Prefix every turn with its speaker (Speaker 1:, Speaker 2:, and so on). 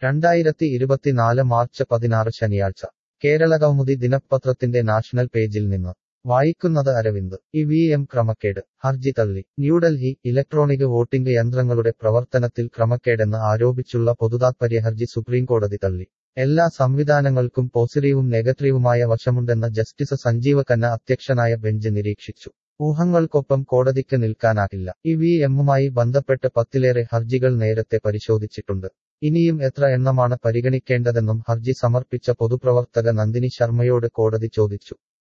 Speaker 1: രണ്ടായിരത്തി ഇരുപത്തിനാല് മാർച്ച് പതിനാറ് ശനിയാഴ്ച കേരളകൗമുദി ദിനപത്രത്തിന്റെ നാഷണൽ പേജിൽ നിന്ന് വായിക്കുന്നത് അരവിന്ദ് ഇ വി എം ക്രമക്കേട് ഹർജി തള്ളി ന്യൂഡൽഹി ഇലക്ട്രോണിക് വോട്ടിംഗ് യന്ത്രങ്ങളുടെ പ്രവർത്തനത്തിൽ ക്രമക്കേടെന്ന് ആരോപിച്ചുള്ള പൊതുതാത്പര്യ ഹർജി സുപ്രീംകോടതി തള്ളി എല്ലാ സംവിധാനങ്ങൾക്കും പോസിറ്റീവും നെഗറ്റീവുമായ വശമുണ്ടെന്ന് ജസ്റ്റിസ് സഞ്ജീവ ഖന്ന അധ്യക്ഷനായ ബെഞ്ച് നിരീക്ഷിച്ചു ഊഹങ്ങൾക്കൊപ്പം കോടതിക്ക് നിൽക്കാനാകില്ല ഇ വി എമ്മുമായി ബന്ധപ്പെട്ട് പത്തിലേറെ ഹർജികൾ നേരത്തെ പരിശോധിച്ചിട്ടുണ്ട് ഇനിയും എത്ര എണ്ണമാണ് പരിഗണിക്കേണ്ടതെന്നും ഹർജി സമർപ്പിച്ച പൊതുപ്രവർത്തക നന്ദിനി ശർമ്മയോട് കോടതി ചോദിച്ചു